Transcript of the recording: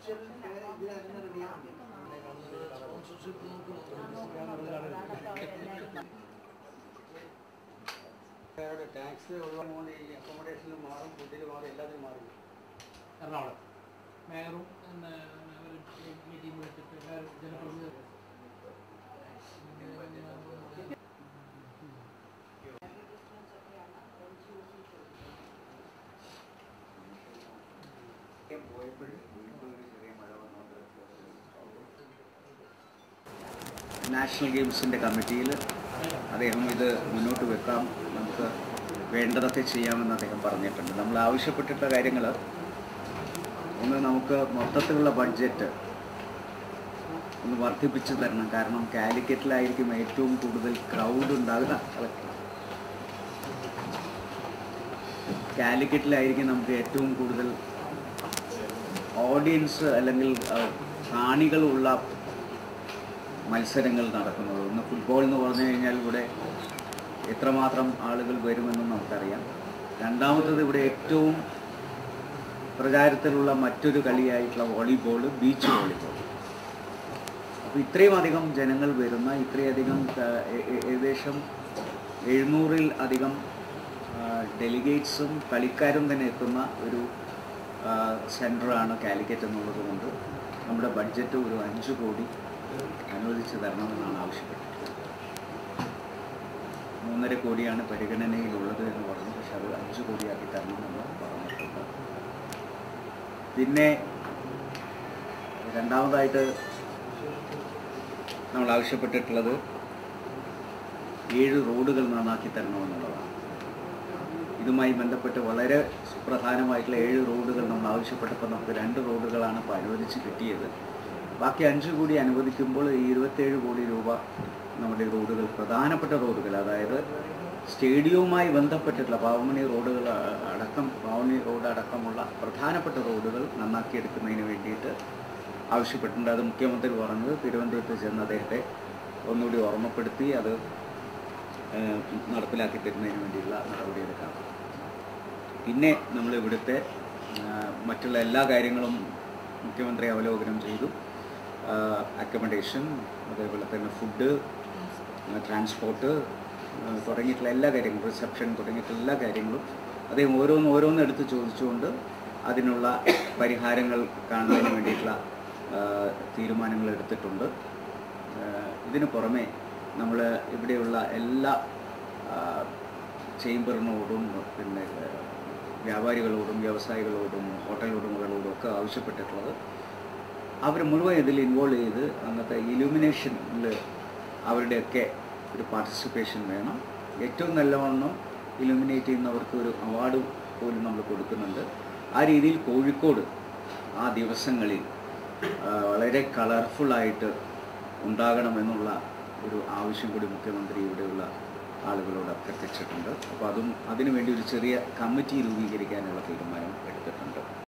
tax ഉള്ളതുകൊണ്ട് ഈ അക്കോമഡേഷനിൽ മാറും ഫുഡിൽ മാറും എല്ലാത്തിനും മാറും എറണാകുളം മേയറും പിന്നെ ഒരു മീറ്റിംഗ് വിളിച്ചിട്ട് എല്ലാവരും ജനപ്രതിനിധി നാഷണൽ ഗെയിംസിൻ്റെ കമ്മിറ്റിയിൽ അദ്ദേഹം ഇത് മുന്നോട്ട് വെക്കാം നമുക്ക് വേണ്ടതൊക്കെ ചെയ്യാമെന്ന് അദ്ദേഹം പറഞ്ഞിട്ടുണ്ട് നമ്മൾ ആവശ്യപ്പെട്ടിട്ടുള്ള കാര്യങ്ങൾ ഒന്ന് നമുക്ക് മൊത്തത്തിലുള്ള ബഡ്ജറ്റ് ഒന്ന് വർദ്ധിപ്പിച്ചു തരണം കാരണം കാലിക്കറ്റിലായിരിക്കും ഏറ്റവും കൂടുതൽ ക്രൗഡ് ഉണ്ടാകുക കാലിക്കറ്റിലായിരിക്കും നമുക്ക് ഏറ്റവും കൂടുതൽ ഓഡിയൻസ് അല്ലെങ്കിൽ ആ, കാണികളുള്ള മത്സരങ്ങൾ നടക്കുന്നത് ഒന്ന് ഫുട്ബോൾ എന്ന് പറഞ്ഞു കഴിഞ്ഞാൽ ഇവിടെ എത്രമാത്രം ആളുകൾ വരുമെന്നും നമുക്കറിയാം രണ്ടാമത്തത് ഇവിടെ ഏറ്റവും പ്രചാരത്തിലുള്ള മറ്റൊരു കളിയായിട്ടുള്ള വോളിബോൾ ബീച്ച് വോളിബോൾ അപ്പോൾ ഇത്രയും അധികം ജനങ്ങൾ വരുന്ന ഇത്രയധികം ആ, ഏ- ഏ- ഏകദേശം എഴുന്നൂറിൽ അധികം ഡെലിഗേറ്റ്സും കളിക്കാരും തന്നെ എത്തുന്ന ഒരു സെൻറ്ററാണ് കാലിക്കറ്റ് എന്നുള്ളത് കൊണ്ട് നമ്മുടെ ബഡ്ജറ്റ് ഒരു അഞ്ച് കോടി അനുവദിച്ച് തരണമെന്നാണ് ആവശ്യപ്പെട്ടിട്ടുള്ളത് മൂന്നര കോടിയാണ് പരിഗണനയിലുള്ളത് എന്ന് പറഞ്ഞു പക്ഷെ അത് അഞ്ച് കോടിയാക്കി തരണമെന്ന് പറഞ്ഞിട്ടുണ്ട് പിന്നെ രണ്ടാമതായിട്ട് നമ്മൾ ആവശ്യപ്പെട്ടിട്ടുള്ളത് ഏഴ് റോഡുകൾ നന്നാക്കി തരണമെന്നുള്ളതാണ് ഇതുമായി ബന്ധപ്പെട്ട് വളരെ സുപ്രധാനമായിട്ടുള്ള ഏഴ് റോഡുകൾ നമ്മൾ ആവശ്യപ്പെട്ടപ്പോൾ നമുക്ക് രണ്ട് റോഡുകളാണ് ഇപ്പോൾ അനുവദിച്ച് കിട്ടിയത് ബാക്കി അഞ്ച് കോടി അനുവദിക്കുമ്പോൾ ഈ ഇരുപത്തേഴ് കോടി രൂപ നമ്മുടെ റോഡുകൾ പ്രധാനപ്പെട്ട റോഡുകൾ അതായത് സ്റ്റേഡിയവുമായി ബന്ധപ്പെട്ടിട്ടുള്ള പാവമണി റോഡുകൾ അ- അടക്കം പാവമണി റോഡ് അടക്കമുള്ള പ്രധാനപ്പെട്ട റോഡുകൾ നന്നാക്കിയെടുക്കുന്നതിന് വേണ്ടിയിട്ട് ആവശ്യപ്പെട്ടിട്ടുണ്ട് അത് മുഖ്യമന്ത്രി പറഞ്ഞത് തിരുവനന്തപുരത്ത് ചെന്ന് അദ്ദേഹത്തെ ഒന്നുകൂടി ഓർമ്മപ്പെടുത്തി അത് ഏഹ്, നടപ്പിലാക്കി തരുന്നതിന് വേണ്ടിയുള്ള നടപടിയെടുക്കാം പിന്നെ നമ്മൾ ഇവിടുത്തെ ആഹ്, മറ്റുള്ള എല്ലാ കാര്യങ്ങളും മുഖ്യമന്ത്രി അവലോകനം ചെയ്തു അക്കമഡേഷൻ അതേപോലെ തന്നെ ഫുഡ് ട്രാൻസ്പോർട്ട് തുടങ്ങിയിട്ടുള്ള എല്ലാ കാര്യങ്ങളും റിസപ്ഷൻ തുടങ്ങിയിട്ടുള്ള എല്ലാ കാര്യങ്ങളും അദ്ദേഹം ഓരോന്ന് ഓരോന്ന് എടുത്ത് ചോദിച്ചുകൊണ്ട് അതിനുള്ള പരിഹാരങ്ങൾ കാണുന്നതിന് വേണ്ടിയിട്ടുള്ള ആഹ്, തീരുമാനങ്ങൾ എടുത്തിട്ടുണ്ട് ആഹ്, ഇതിനു പുറമെ നമ്മൾ ഇവിടെയുള്ള എല്ലാ ആഹ്, ചേംബറിനോടും പിന്നെ ആഹ്, വ്യാപാരികളോടും വ്യവസായികളോടും ഹോട്ടൽ ഉടമകളോടും ഒക്കെ ആവശ്യപ്പെട്ടിട്ടുള്ളത് അവർ മുഴുവൻ ഇതിൽ ഇൻവോൾവ് ചെയ്ത് അന്നത്തെ ഇലുമിനേഷനിൽ അവരുടെയൊക്കെ ഒരു പാർട്ടിസിപ്പേഷൻ വേണം ഏറ്റവും നല്ലവണ്ണം ഇലുമിനേറ്റ് ചെയ്യുന്നവർക്ക് ഒരു അവാർഡ് പോലും നമ്മൾ കൊടുക്കുന്നുണ്ട് ആ രീതിയിൽ കോഴിക്കോട് ആ ദിവസങ്ങളിൽ ആ, വളരെ കളർഫുള്ളായിട്ട് ഉണ്ടാകണമെന്നുള്ള ഒരു ആവശ്യം കൂടി മുഖ്യമന്ത്രി ഇവിടെയുള്ള ആളുകളോട് അഭ്യർത്ഥിച്ചിട്ടുണ്ട് അപ്പോൾ അതും അതിനുവേണ്ടി ഒരു ചെറിയ കമ്മിറ്റി രൂപീകരിക്കാനുള്ള തീരുമാനം എടുത്തിട്ടുണ്ട്